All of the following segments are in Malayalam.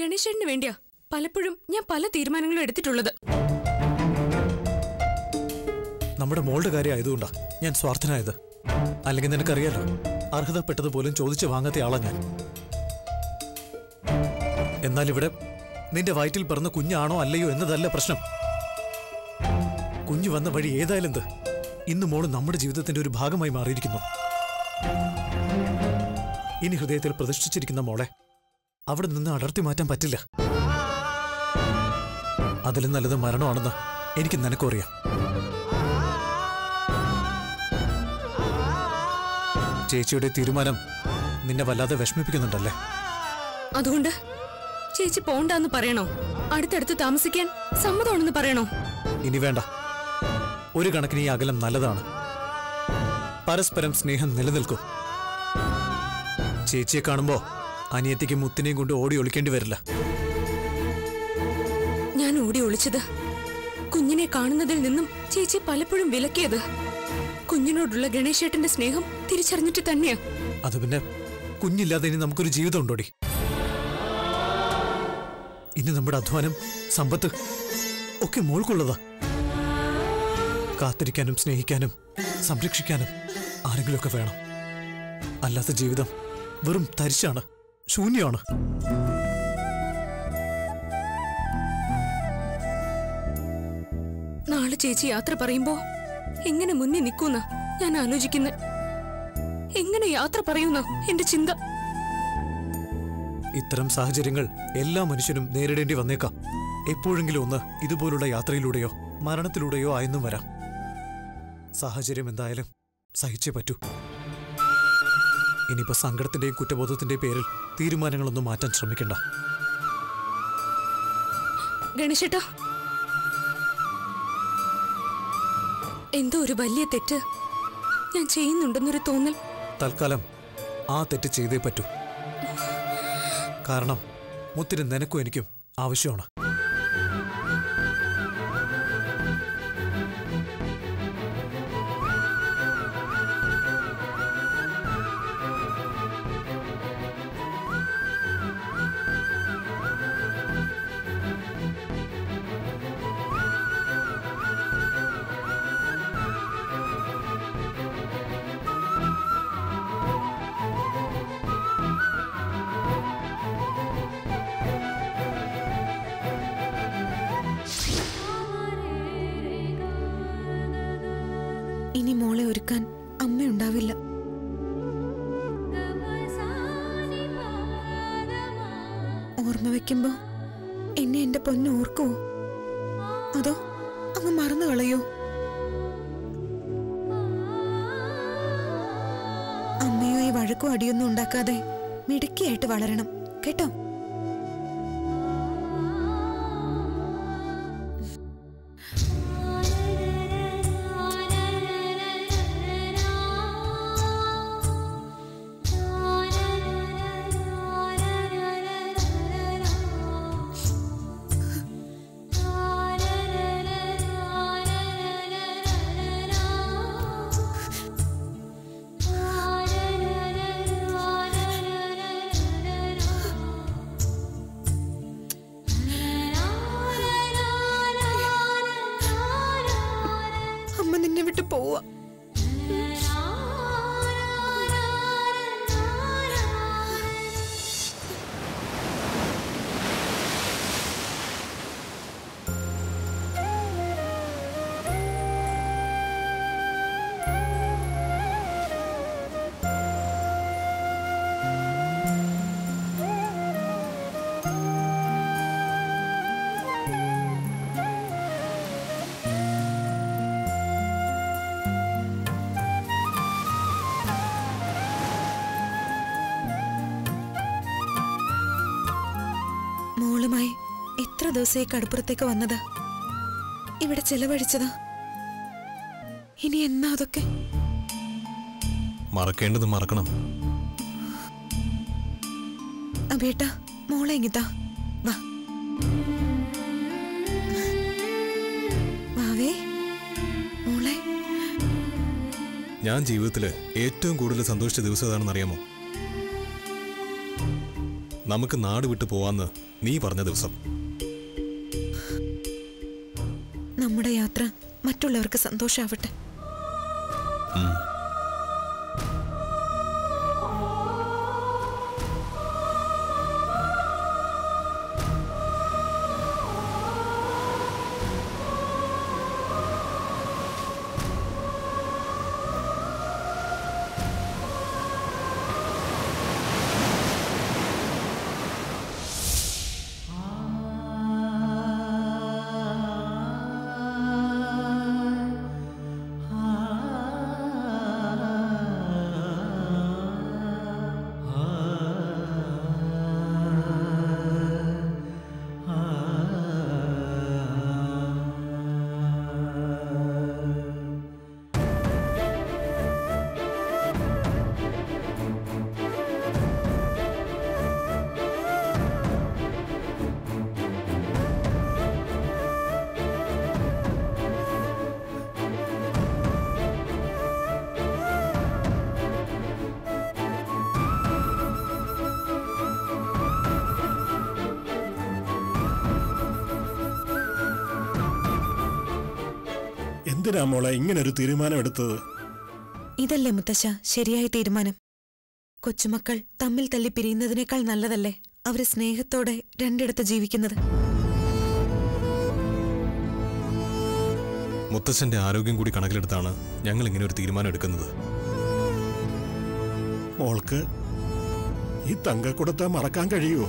ഗണേശേട്ടന് വേണ്ടിയാ പലപ്പോഴും ഞാൻ പല തീരുമാനങ്ങളും എടുത്തിട്ടുള്ളത് നമ്മുടെ മോളുടെ കാര്യം ആയതുകൊണ്ടാ ഞാൻ സ്വാർത്ഥനായത് അല്ലെങ്കിൽ നിനക്കറിയാലോ അർഹതപ്പെട്ടത് പോലും ചോദിച്ചു വാങ്ങാത്ത ആളാ ഞാൻ എന്നാൽ ഇവിടെ നിന്റെ വയറ്റിൽ പിറന്ന കുഞ്ഞാണോ അല്ലയോ എന്നതല്ല പ്രശ്നം കുഞ്ഞു വന്ന വഴി ഏതായാലും എന്ത് ഇന്ന് മോള് നമ്മുടെ ജീവിതത്തിന്റെ ഒരു ഭാഗമായി മാറിയിരിക്കുന്നു ഇനി ഹൃദയത്തിൽ പ്രതിഷ്ഠിച്ചിരിക്കുന്ന മോളെ അവിടെ നിന്ന് അടർത്തി മാറ്റാൻ പറ്റില്ല അതിലും നല്ലത് മരണമാണെന്ന് എനിക്ക് നിനക്കും അറിയാം ചേച്ചിയുടെ തീരുമാനം നിന്നെ വല്ലാതെ വിഷമിപ്പിക്കുന്നുണ്ടല്ലേ അതുകൊണ്ട് ചേച്ചി പോണ്ടാന്ന് പറയണോ അടുത്തടുത്ത് താമസിക്കാൻ സമ്മതമാണെന്ന് പറയണോ ഇനി വേണ്ട ഒരു കണക്കിന് ഈ അകലം നല്ലതാണ് പരസ്പരം സ്നേഹം നിലനിൽക്കും ചേച്ചിയെ കാണുമ്പോ അനിയത്തിക്ക് മുത്തിനെയും കൊണ്ട് ഓടി ഒളിക്കേണ്ടി വരില്ല ഞാൻ ഓടി ഒളിച്ചത് കുഞ്ഞിനെ കാണുന്നതിൽ നിന്നും ചേച്ചി പലപ്പോഴും വിലക്കിയത് കുഞ്ഞിനോടുള്ള ഗണേശേട്ടന്റെ സ്നേഹം തിരിച്ചറിഞ്ഞിട്ട് തന്നെയാ അത് പിന്നെ കുഞ്ഞില്ലാതെ ഇനി നമുക്കൊരു ജീവിതം ഉണ്ടോടി ഇനി നമ്മുടെ അധ്വാനം സമ്പത്ത് ഒക്കെ മോൾക്കുള്ളതാ കാത്തിരിക്കാനും സ്നേഹിക്കാനും സംരക്ഷിക്കാനും ആരെങ്കിലുമൊക്കെ വേണം അല്ലാത്ത ജീവിതം വെറും തരിശാണ് ശൂന്യമാണ് നാളെ ചേച്ചി യാത്ര പറയുമ്പോ എങ്ങനെ മുന്നിൽ നിൽക്കൂന്ന ഞാൻ ആലോചിക്കുന്ന എങ്ങനെ യാത്ര പറയുന്ന എന്റെ ചിന്ത ഇത്തരം സാഹചര്യങ്ങൾ എല്ലാ മനുഷ്യനും നേരിടേണ്ടി വന്നേക്കാം എപ്പോഴെങ്കിലും ഒന്ന് ഇതുപോലുള്ള യാത്രയിലൂടെയോ മരണത്തിലൂടെയോ ആയെന്നും വരാം സാഹചര്യം എന്തായാലും സഹിച്ചേ പറ്റൂ ഇനിയിപ്പോ സങ്കടത്തിന്റെയും കുറ്റബോധത്തിന്റെയും പേരിൽ തീരുമാനങ്ങളൊന്നും മാറ്റാൻ ശ്രമിക്കണ്ട ഗണേശേട്ടാ എന്തോ ഒരു വലിയ തെറ്റ് ഞാൻ ചെയ്യുന്നുണ്ടെന്നൊരു തോന്നൽ തൽക്കാലം ആ തെറ്റ് ചെയ്തേ പറ്റൂ കാരണം മുത്തിന് നിനക്കും എനിക്കും ആവശ്യമാണ് ഇനി മോളെ ഒരുക്കാൻ അമ്മയുണ്ടാവില്ല ഓർമ്മ വെക്കുമ്പോ എന്നെ എന്റെ പൊന്ന് ഓർക്കുവോ അതോ അങ്ങ് മറന്നു കളയോ അമ്മയോ ഈ വഴക്കും അടിയൊന്നും ഉണ്ടാക്കാതെ മിടുക്കിയായിട്ട് വളരണം കേട്ടോ അമ്മ നിന്നെ വിട്ട് പോവാ മോളുമായി എത്ര ദിവസമായി കടുപ്പുറത്തേക്ക് വന്നതാ ഇവിടെ ചെലവഴിച്ചതാ ഇനി എന്നാ അതൊക്കെ മറക്കേണ്ടത് മറക്കണം അബേട്ടാ മോളെ ഇങ്ങിതാ വാ വാവേ മോളെ ഞാൻ ജീവിതത്തിൽ ഏറ്റവും കൂടുതൽ സന്തോഷിച്ച ദിവസം ഏതാണെന്ന് അറിയാമോ നമുക്ക് നാട് വിട്ടു പോവാന്ന് നീ പറഞ്ഞ ദിവസം നമ്മുടെ യാത്ര മറ്റുള്ളവർക്ക് സന്തോഷാവട്ടെ എന്തിനാ മോളെ ഇങ്ങനൊരു തീരുമാനം എടുത്തത് ഇതല്ലേ മുത്തശ്ശ ശരിയായ തീരുമാനം കൊച്ചുമക്കൾ തമ്മിൽ തല്ലി പിരിയുന്നതിനേക്കാൾ നല്ലതല്ലേ അവര് സ്നേഹത്തോടെ രണ്ടിടത്ത് ജീവിക്കുന്നത് മുത്തച്ഛന്റെ ആരോഗ്യം കൂടി കണക്കിലെടുത്താണ് ഞങ്ങൾ ഇങ്ങനെ ഒരു തീരുമാനം എടുക്കുന്നത് മോൾക്ക് ഈ തങ്കക്കുടത്തെ മറക്കാൻ കഴിയുമോ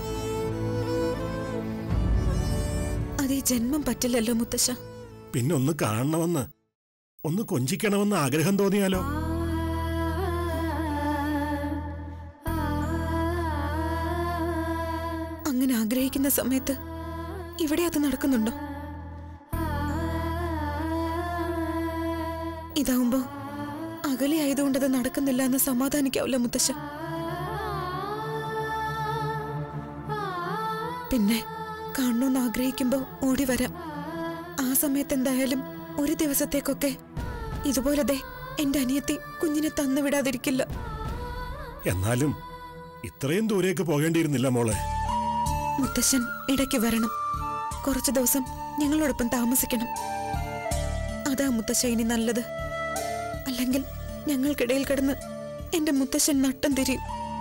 അത് ഈ ജന്മം പറ്റില്ലല്ലോ മുത്തശ്ശ പിന്നെ ഒന്ന് കാണണമെന്ന് ഒന്ന് കൊഞ്ചിക്കണമെന്ന് ആഗ്രഹം തോന്നിയാലോ അങ്ങനെ ആഗ്രഹിക്കുന്ന സമയത്ത് ഇവിടെ അത് നടക്കുന്നുണ്ടോ ഇതാവുമ്പോ അകലെ ആയതുകൊണ്ട് അത് നടക്കുന്നില്ല എന്ന് സമാധാനിക്കാവില്ല മുത്തശ്ശ പിന്നെ കാണണമെന്ന് ആഗ്രഹിക്കുമ്പോ ഓടി വരാം ആ സമയത്ത് എന്തായാലും ഒരു ദിവസത്തേക്കൊക്കെ ഇതുപോലെ ദേ എന്റെ അനിയത്തി കുഞ്ഞിനെ തന്നു വിടാതിരിക്കില്ല എന്നാലും ഇത്രയും ദൂരേക്ക് പോകേണ്ടിയിരുന്നില്ല മോളെ മുത്തശ്ശൻ ഇടയ്ക്ക് വരണം കുറച്ചു ദിവസം ഞങ്ങളോടൊപ്പം താമസിക്കണം അതാ മുത്തശ്ശ ഇനി നല്ലത് അല്ലെങ്കിൽ ഞങ്ങൾക്കിടയിൽ കിടന്ന് എന്റെ മുത്തശ്ശൻ നട്ടം തിരിയും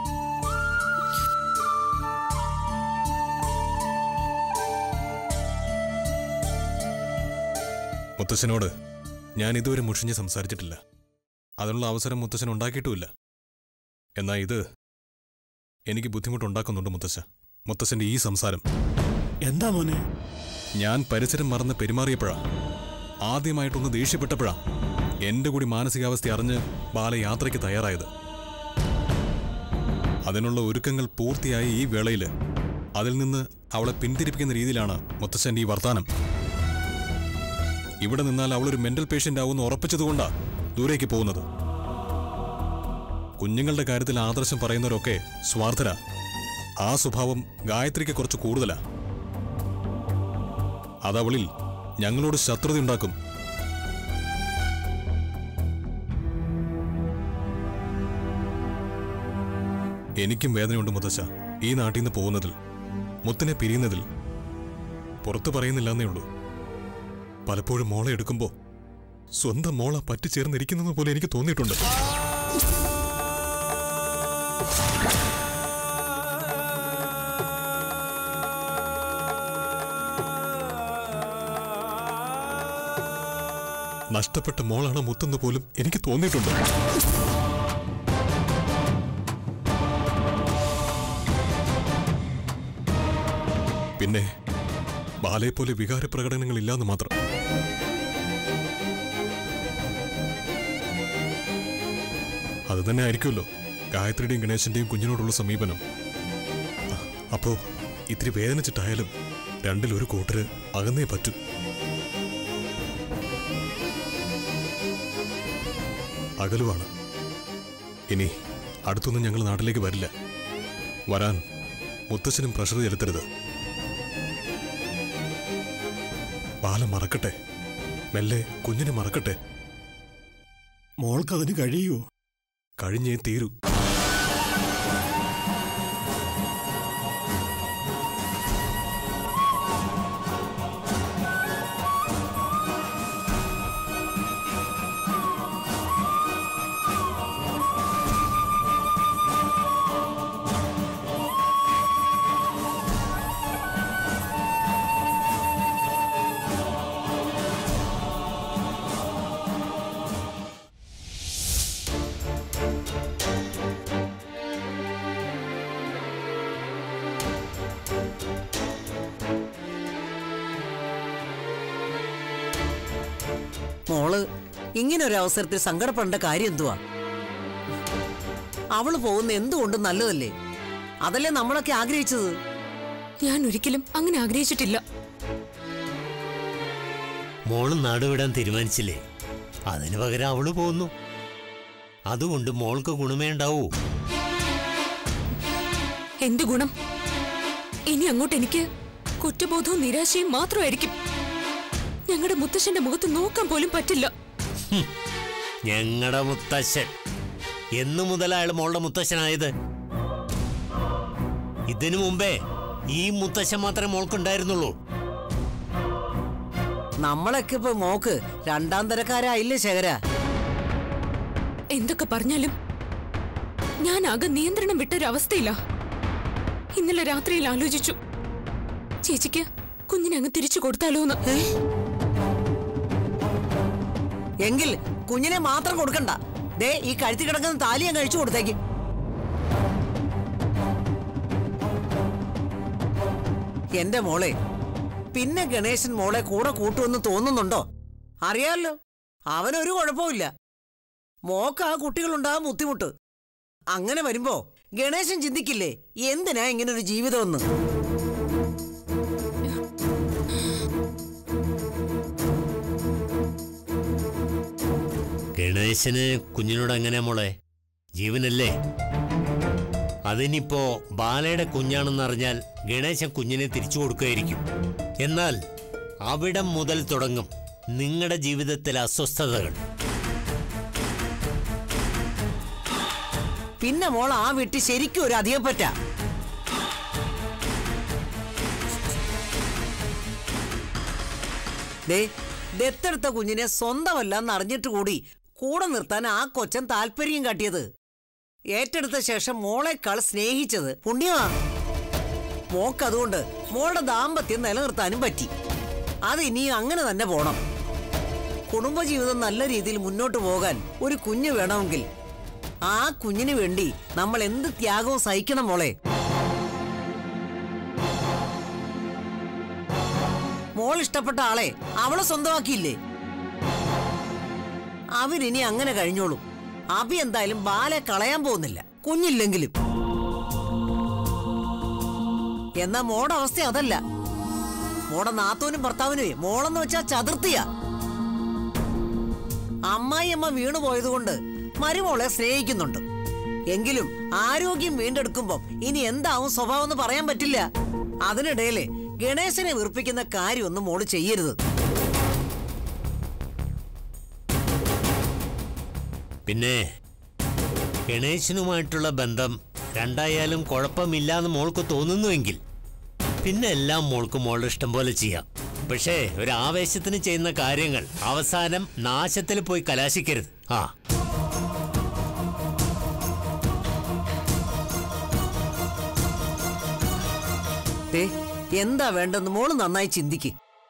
മുത്തച്ഛനോട് ഞാൻ ഇതുവരെ മുഷിഞ്ഞ് സംസാരിച്ചിട്ടില്ല അതിനുള്ള അവസരം മുത്തച്ഛൻ ഉണ്ടാക്കിയിട്ടുമില്ല എന്നാ ഇത് എനിക്ക് ബുദ്ധിമുട്ടുണ്ടാക്കുന്നുണ്ട് മുത്തച്ഛ മുത്തച്ഛന്റെ ഈ സംസാരം എന്താ മോനെ ഞാൻ പരിസരം മറന്ന് പെരുമാറിയപ്പോഴാ ആദ്യമായിട്ടൊന്ന് ദേഷ്യപ്പെട്ടപ്പോഴാ എന്റെ കൂടി മാനസികാവസ്ഥ അറിഞ്ഞ് ബാല യാത്രയ്ക്ക് തയ്യാറായത് അതിനുള്ള ഒരുക്കങ്ങൾ പൂർത്തിയായ ഈ വേളയിൽ അതിൽ നിന്ന് അവളെ പിന്തിരിപ്പിക്കുന്ന രീതിയിലാണ് മുത്തച്ഛന്റെ ഈ വർത്താനം ഇവിടെ നിന്നാൽ അവളൊരു മെന്റൽ പേഷ്യന്റ് ആവുമെന്ന് ഉറപ്പിച്ചതുകൊണ്ടാ ദൂരേക്ക് പോകുന്നത് കുഞ്ഞുങ്ങളുടെ കാര്യത്തിൽ ആദർശം പറയുന്നവരൊക്കെ സ്വാർത്ഥരാ ആ സ്വഭാവം ഗായത്രിക്ക് കുറച്ച് കൂടുതലാ അതവളിൽ ഞങ്ങളോട് ശത്രുതയുണ്ടാക്കും എനിക്കും വേദനയുണ്ട് മുത്തശ്ശ ഈ നാട്ടിൽ നിന്ന് പോകുന്നതിൽ മുത്തിനെ പിരിയുന്നതിൽ പുറത്തു പറയുന്നില്ലെന്നേ ഉള്ളൂ പലപ്പോഴും മോളെ എടുക്കുമ്പോ സ്വന്തം മോള പറ്റിച്ചേർന്നിരിക്കുന്നത് പോലെ എനിക്ക് തോന്നിയിട്ടുണ്ട് നഷ്ടപ്പെട്ട മോളാണ് മുത്തെന്ന് പോലും എനിക്ക് തോന്നിയിട്ടുണ്ട് പിന്നെ ബാലയെ പോലെ വികാര പ്രകടനങ്ങളില്ലാന്ന് മാത്രം അത് തന്നെ ആയിരിക്കുമല്ലോ ഗായത്രിയുടെയും ഗണേശന്റെയും കുഞ്ഞിനോടുള്ള സമീപനം അ- അപ്പോ ഇത്തിരി വേദനിച്ചിട്ടായാലും രണ്ടിൽ ഒരു കൂട്ടര് അകന്നേ പറ്റൂ അകലുവാണ് ഇനി അടുത്തൊന്നും ഞങ്ങൾ നാട്ടിലേക്ക് വരില്ല വരാൻ മുത്തച്ഛനും പ്രഷർ ചെലുത്തരുത് ബാല മറക്കട്ടെ മെല്ലെ കുഞ്ഞിനെ മറക്കട്ടെ മോൾക്കതിന് കഴിയുമോ കഴിഞ്ഞേ തീരൂ മോള് ഇങ്ങനെ ഒരു അവസരത്തിൽ സങ്കടപ്പെടേണ്ട കാര്യം എന്തുവാ അവള് പോകുന്ന എന്തുകൊണ്ടും നല്ലതല്ലേ അതല്ലേ നമ്മളൊക്കെ ആഗ്രഹിച്ചത് ഞാൻ ഒരിക്കലും അങ്ങനെ ആഗ്രഹിച്ചിട്ടില്ല മോള് നാടുവിടാൻ തീരുമാനിച്ചില്ലേ അതിന് പകരം അവള് പോകുന്നു അതുകൊണ്ട് മോൾക്ക് ഗുണമേ ഉണ്ടാവൂ എന്ത് ഗുണം ഇനി അങ്ങോട്ട് എനിക്ക് കുറ്റബോധവും നിരാശയും മാത്രമായിരിക്കും ഞങ്ങളുടെ മുത്തശ്ശന്റെ മുഖത്ത് നോക്കാൻ പോലും പറ്റില്ല ഞങ്ങളുടെ മുത്തശ്ശൻ എന്നു മുതൽ അയാൾ മോളുടെ മുത്തശ്ശനായത് ഇതിനു മുമ്പേ ഈ മുത്തശ്ശൻ മാത്രമേ മോൾക്കുണ്ടായിരുന്നുള്ളൂ നമ്മളൊക്കെ ഇപ്പൊ മോക്ക് രണ്ടാം തരക്കാരായില്ലേ ശേഖര എന്തൊക്കെ പറഞ്ഞാലും ഞാൻ ആകെ നിയന്ത്രണം വിട്ടൊരവസ്ഥയില്ല ഇന്നലെ രാത്രിയിൽ ആലോചിച്ചു ചേച്ചിക്ക് കുഞ്ഞിനെ അങ്ങ് തിരിച്ചു കൊടുത്താലോന്ന് എങ്കിൽ കുഞ്ഞിനെ മാത്രം കൊടുക്കണ്ട ദേ ഈ കഴുത്തി കിടക്കുന്ന താലി ഞാൻ കഴിച്ചു കൊടുത്തേക്ക് എന്റെ മോളെ പിന്നെ ഗണേശൻ മോളെ കൂടെ കൂട്ടുമെന്ന് തോന്നുന്നുണ്ടോ അറിയാമല്ലോ അവനൊരു കുഴപ്പമില്ല മോക്ക് ആ കുട്ടികളുണ്ടാകാൻ ബുദ്ധിമുട്ട് അങ്ങനെ വരുമ്പോ ഗണേശൻ ചിന്തിക്കില്ലേ എന്തിനാ ഇങ്ങനെ ഒരു ജീവിതമെന്ന് ഗണേശന് കുഞ്ഞിനോട് എങ്ങനെയാ മോളെ ജീവനല്ലേ അതിനിപ്പോ ബാലയുടെ കുഞ്ഞാണെന്നറിഞ്ഞാൽ ഗണേശൻ കുഞ്ഞിനെ തിരിച്ചു കൊടുക്കുകയായിരിക്കും എന്നാൽ അവിടം മുതൽ തുടങ്ങും നിങ്ങളുടെ ജീവിതത്തിലെ അസ്വസ്ഥതകൾ പിന്നെ മോൾ ആ വീട്ടിൽ ശരിക്കും ഒരു അധികപ്പറ്റ ദേ ദത്തെടുത്ത കുഞ്ഞിനെ സ്വന്തമല്ലെന്ന് അറിഞ്ഞിട്ട് കൂടി കൂടെ നിർത്താൻ ആ കൊച്ചൻ താല്പര്യം കാട്ടിയത് ഏറ്റെടുത്ത ശേഷം മോളെക്കാൾ സ്നേഹിച്ചത് പുണ്യമാ മോക്കതുകൊണ്ട് മോളുടെ ദാമ്പത്യം നിലനിർത്താനും പറ്റി അത് ഇനിയും അങ്ങനെ തന്നെ പോണം കുടുംബജീവിതം നല്ല രീതിയിൽ മുന്നോട്ട് പോകാൻ ഒരു കുഞ്ഞ് വേണമെങ്കിൽ ആ കുഞ്ഞിന് വേണ്ടി നമ്മൾ എന്ത് ത്യാഗവും സഹിക്കണം മോളെ മോൾ ഇഷ്ടപ്പെട്ട ആളെ അവള് സ്വന്തമാക്കിയില്ലേ അവരിനി അങ്ങനെ കഴിഞ്ഞോളും അഭി എന്തായാലും ബാലെ കളയാൻ പോകുന്നില്ല കുഞ്ഞില്ലെങ്കിലും എന്നാ മോടെ അവസ്ഥ അതല്ല മോടെ നാത്തോനും ഭർത്താവിനുമേ മോളെന്ന് വെച്ചാ ചതുർത്ഥിയാ അമ്മായിയമ്മ വീണു പോയതുകൊണ്ട് മരുമോളെ സ്നേഹിക്കുന്നുണ്ട് എങ്കിലും ആരോഗ്യം വീണ്ടെടുക്കുമ്പം ഇനി എന്താവും സ്വഭാവം എന്ന് പറയാൻ പറ്റില്ല അതിനിടയില് ഗണേശനെ വീർപ്പിക്കുന്ന കാര്യമൊന്നും മോള് ചെയ്യരുത് പിന്നെ ഗണേശനുമായിട്ടുള്ള ബന്ധം രണ്ടായാലും കുഴപ്പമില്ലാന്ന് മോൾക്ക് തോന്നുന്നുവെങ്കിൽ പിന്നെ എല്ലാം മോൾക്ക് മോളുടെ ഇഷ്ടം പോലെ ചെയ്യാം പക്ഷേ ഒരു ആവേശത്തിന് ചെയ്യുന്ന കാര്യങ്ങൾ അവസാനം നാശത്തിൽ പോയി കലാശിക്കരുത് ആ ദേ എന്താ വേണ്ടെന്ന് മോള് നന്നായി ചിന്തിക്ക്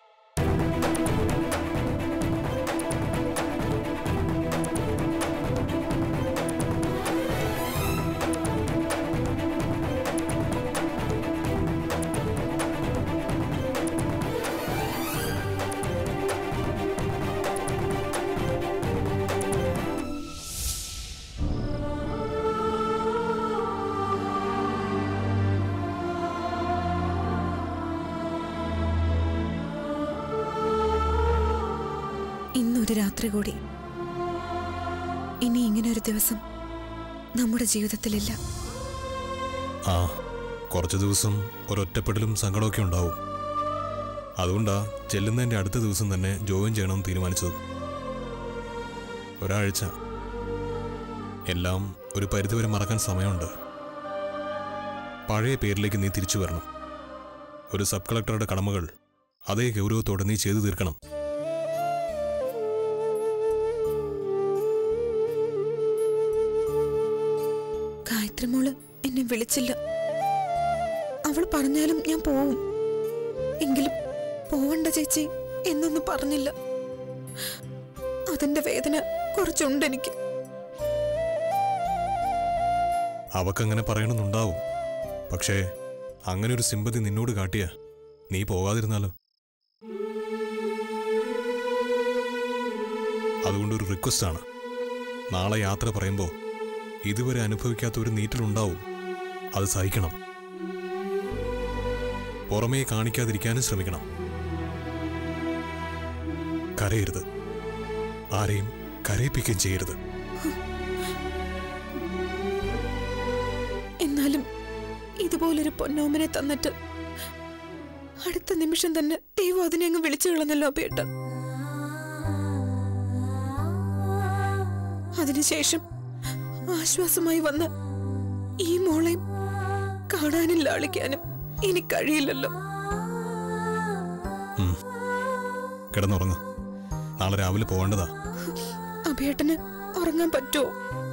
ഇന്നൊരു രാത്രി കൂടി ഇനി ഇങ്ങനെ ഒരു ദിവസം നമ്മുടെ ജീവിതത്തിലില്ല ആ കുറച്ച് ദിവസം ഒരൊറ്റപ്പെടലും സങ്കടമൊക്കെ ഉണ്ടാവും അതുകൊണ്ടാ ചെല്ലുന്നതിൻ്റെ അടുത്ത ദിവസം തന്നെ ജോയിൻ ചെയ്യണമെന്ന് തീരുമാനിച്ചത് ഒരാഴ്ച എല്ലാം ഒരു പരിധിവരെ മറക്കാൻ സമയമുണ്ട് പഴയ പേരിലേക്ക് നീ തിരിച്ചു വരണം ഒരു സബ് കളക്ടറുടെ കടമകൾ അതേ ഗൗരവത്തോടെ നീ ചെയ്തു തീർക്കണം ഗായത്രി മോള് എന്നെ വിളിച്ചില്ല അവൾ പറഞ്ഞാലും ഞാൻ പോവും എങ്കിലും പോവണ്ട ചേച്ചി എന്നൊന്നും പറഞ്ഞില്ല അതിന്റെ വേദന കുറച്ചുണ്ട് എനിക്ക് അവക്കങ്ങനെ പറയണമെന്നുണ്ടാവും പക്ഷേ അങ്ങനെ ഒരു സിമ്പതി നിന്നോട് കാട്ടിയ നീ പോകാതിരുന്നാലോ അതുകൊണ്ടൊരു റിക്വസ്റ്റാണ് നാളെ യാത്ര പറയുമ്പോൾ ഇതുവരെ അനുഭവിക്കാത്ത ഒരു നീറ്റലുണ്ടാവും അത് സഹിക്കണം പുറമേ കാണിക്കാതിരിക്കാനും ശ്രമിക്കണം കരയരുത് ആരെയും കരയിപ്പിക്കുകയും ചെയ്യരുത് എന്നാലും ഇതുപോലൊരു പൊന്നോമനെ തന്നിട്ട് അടുത്ത നിമിഷം തന്നെ ദൈവം അതിനെ അങ്ങ് വിളിച്ചു കളഞ്ഞല്ലോ അപ്പേട്ട അതിനുശേഷം ആശ്വാസമായി വന്ന ഈ മോളെയും കാണാനും ലാളിക്കാനും ഇനി കഴിയില്ലല്ലോ കിടന്നുറങ്ങ് നാളെ രാവിലെ പോവേണ്ടതാ അഭേട്ടന് ഉറങ്ങാൻ പറ്റുമോ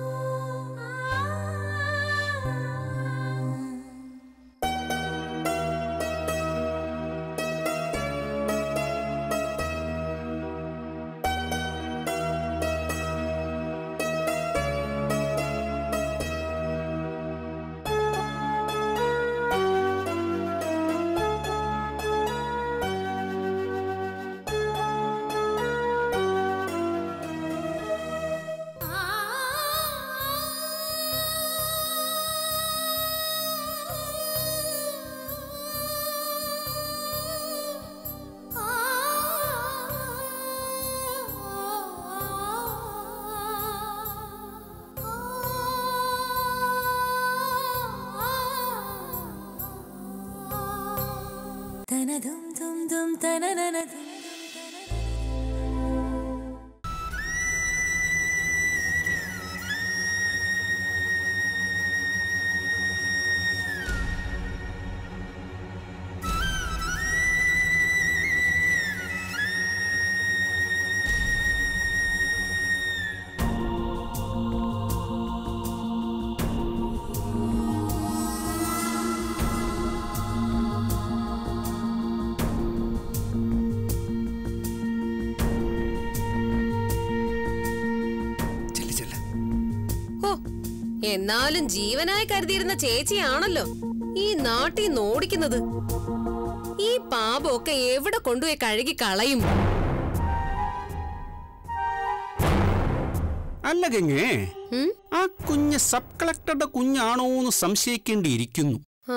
ചെല്ലി ചെല്ല ഓ എന്നാലും ജീവനായി കരുതിയിരുന്ന ചേച്ചിയാണല്ലോ ഈ നാട്ടിൽ നിന്ന് ഓടിക്കുന്നത് ഈ പാപമൊക്കെ എവിടെ കൊണ്ടുപോയി കഴുകി കളയും അല്ല ഗംഗേ ഉം? ആ കുഞ്ഞ് സബ് കളക്ടറുടെ കുഞ്ഞാണോ എന്ന് സംശയിക്കേണ്ടിയിരിക്കുന്നു ആ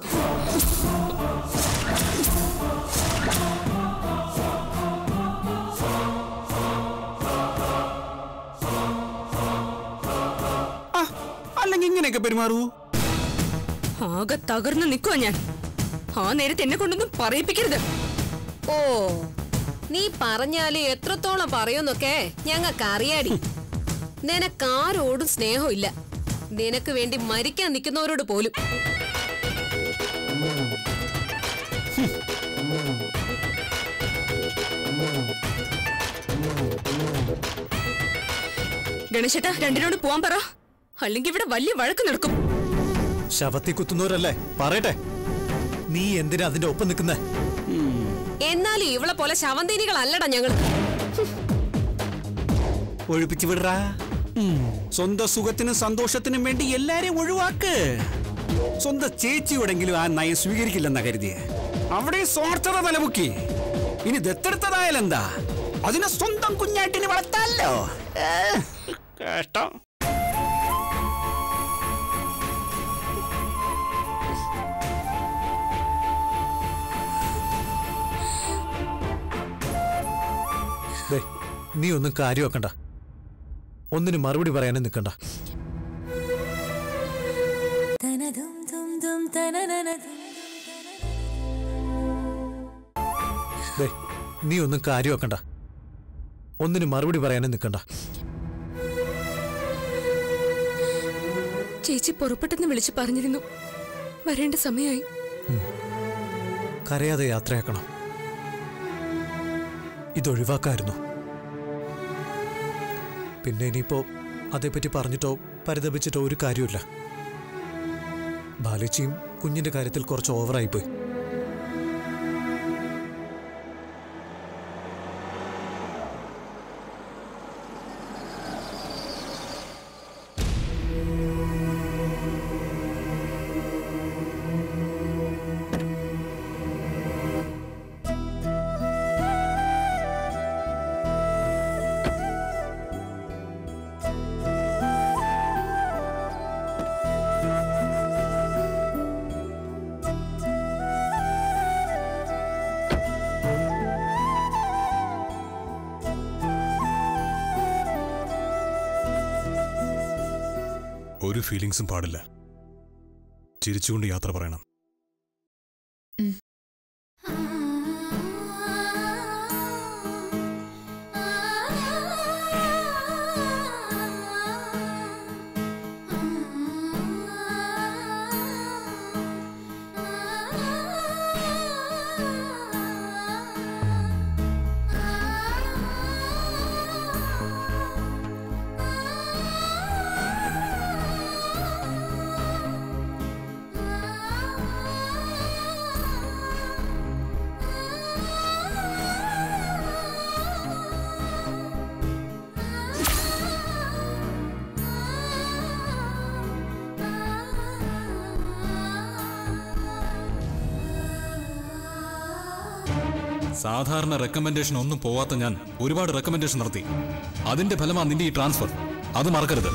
ആ അല്ലെങ്കിൽ ഇങ്ങനെയൊക്കെ പെരുമാറൂ ആകെ തകർന്നു നിൽക്കുവാ ഞാൻ ആ നേരത്തെ എന്നെ കൊണ്ടൊന്നും പറയിപ്പിക്കരുത് ഓ നീ പറഞ്ഞാല് എത്രത്തോളം പറയുന്നൊക്കെ ഞങ്ങൾക്ക് അറിയാടി നിനക്കാരോടും സ്നേഹമില്ല നിനക്ക് വേണ്ടി മരിക്കാൻ നിൽക്കുന്നവരോട് പോലും ഗണേശേട്ടാ രണ്ടിനോട് പോവാൻ പറ അല്ലെങ്കിൽ ഇവിടെ വലിയ വഴക്ക് നടക്കും ശവത്തി കുത്തുന്നവരല്ലേ പറയട്ടെ നീ എന്തിനാ അതിന്റെ ഒപ്പം നിൽക്കുന്നേ എന്നാലും ഇവളെ പോലെ ശവന്തീനികളല്ലടാ ഞങ്ങള് ഒഴിപ്പിച്ചു വിടറാ ഉം. സ്വന്തം സുഖത്തിനും സന്തോഷത്തിനും വേണ്ടി എല്ലാരെയും ഒഴിവാക്ക് സ്വന്തം ചേച്ചിയോടെങ്കിലും ആ നയം സ്വീകരിക്കില്ലെന്നാ കരുതിയെ അവിടെ സ്വാർത്ഥത തലമുക്കി ഇനി ദത്തെടുത്തതായാലെന്താ അതിനെ സ്വന്തം കുഞ്ഞാട്ടിന് വളർത്താലോ ഏ, കഷ്ടം ദേ, നീ ഒന്നും കാര്യമാക്കണ്ട ഒന്നിന് മറുപടി പറയാനും നിൽക്കണ്ട ദേ, നീ ഒന്നും കാര്യമാക്കണ്ട ഒന്നിന് മറുപടി പറയാനും നിൽക്കണ്ട ചേച്ചി പുറപ്പെട്ടെന്ന് വിളിച്ചു പറഞ്ഞിരുന്നു വരേണ്ട സമയമായി കരയാതെ യാത്രയാക്കണം ഇതൊഴിവാക്കായിരുന്നു പിന്നെ ഇനിയിപ്പോ അതേപ്പറ്റി പറഞ്ഞിട്ടോ പരിതപിച്ചിട്ടോ ഒരു കാര്യമില്ല ബാലച്ചിയും കുഞ്ഞിന്റെ കാര്യത്തിൽ കുറച്ച് ഓവറായിപ്പോയി ഒരു ഫീലിങ്സും പാടില്ല ചിരിച്ചുകൊണ്ട് യാത്ര പറയണം സാധാരണ റെക്കമെൻഡേഷൻ ഒന്നും പോവാത്ത ഞാൻ ഒരുപാട് റെക്കമെൻഡേഷൻ നടത്തി അതിന്റെ ഫലമാണ് നിന്റെ ഈ ട്രാൻസ്ഫർ അത് മറക്കരുത്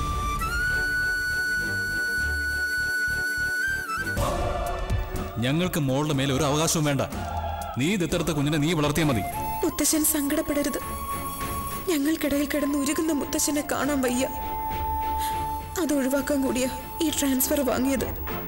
ഞങ്ങൾക്ക് മോളുടെ മേലെ ഒരു അവകാശവും വേണ്ട നീ ദത്തെടുത്ത കുഞ്ഞിനെ നീ വളർത്തിയാൽ മതി മുത്തശ്ശൻ സങ്കടപ്പെടരുത് ഞങ്ങൾക്കിടയിൽ കിടന്ന് ഉരുകുന്ന മുത്തശ്ശനെ കാണാൻ വയ്യ അത് ഒഴിവാക്കാൻ കൂടിയാ ഈ ട്രാൻസ്ഫർ വാങ്ങിയത്